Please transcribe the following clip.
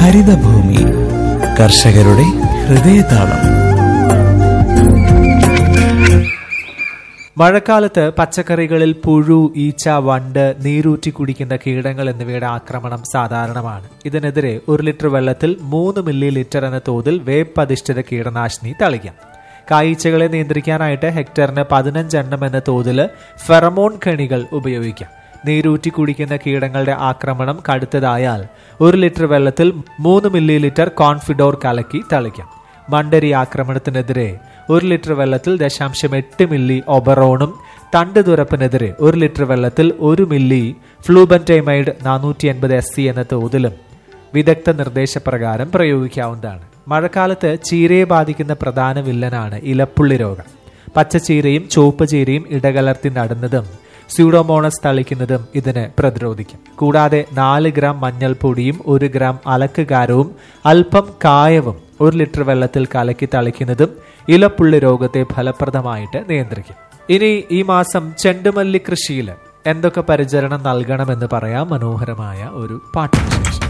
ഹരിതഭൂമി കർഷകരുടെ ഹൃദയതാളം മഴക്കാലത്ത് പച്ചക്കറികളിൽ പുഴു ഈച്ച വണ്ട് നീരൂറ്റി കുടിക്കുന്ന കീടങ്ങൾ എന്നിവയുടെ ആക്രമണം സാധാരണമാണ് ഇതിനെതിരെ ഒരു ലിറ്റർ വെള്ളത്തിൽ മൂന്ന് മില്ലി ലിറ്റർ എന്ന തോതിൽ വേപ്പധിഷ്ഠിത കീടനാശിനി തളിക്കാം കായ്ച്ചകളെ നിയന്ത്രിക്കാനായിട്ട് ഹെക്ടറിന് പതിനഞ്ചെണ്ണം എന്ന തോതിൽ ഫെറമോൺ കെണികൾ ഉപയോഗിക്കാം നീരൂറ്റി കുടിക്കുന്ന കീടങ്ങളുടെ ആക്രമണം കടുത്തതായാൽ ഒരു ലിറ്റർ വെള്ളത്തിൽ മൂന്ന് മില്ലി ലിറ്റർ കോൺഫിഡോർ കലക്കി തളിക്കാം മണ്ടരി ആക്രമണത്തിനെതിരെ ഒരു ലിറ്റർ വെള്ളത്തിൽ ദശാംശം എട്ട് മില്ലി ഒബറോണും തണ്ട് തുരപ്പിനെതിരെ ഒരു ലിറ്റർ വെള്ളത്തിൽ ഒരു മില്ലി ഫ്ലൂബൻറ്റൈമൈഡ് നാനൂറ്റി എൺപത് എസ് സി എന്ന തോതിലും വിദഗ്ധ നിർദ്ദേശപ്രകാരം പ്രയോഗിക്കാവുന്നതാണ് മഴക്കാലത്ത് ചീരയെ ബാധിക്കുന്ന പ്രധാന വില്ലനാണ് ഇലപ്പുള്ളി രോഗം പച്ചച്ചീരയും ചുവപ്പ് ചീരയും ഇടകലർത്തി നടുന്നതും സ്യൂഡോമോണസ് തളിക്കുന്നതും ഇതിന് പ്രതിരോധിക്കും കൂടാതെ നാല് ഗ്രാം മഞ്ഞൾപ്പൊടിയും ഒരു ഗ്രാം അലക്കുകാരവും അല്പം കായവും ഒരു ലിറ്റർ വെള്ളത്തിൽ കലക്കി തളിക്കുന്നതും ഇലപ്പുള്ളി രോഗത്തെ ഫലപ്രദമായിട്ട് നിയന്ത്രിക്കും ഇനി ഈ മാസം ചെണ്ടുമല്ലി കൃഷിയിൽ എന്തൊക്കെ പരിചരണം നൽകണമെന്ന് പറയാം മനോഹരമായ ഒരു പാട്ടിന് ശേഷം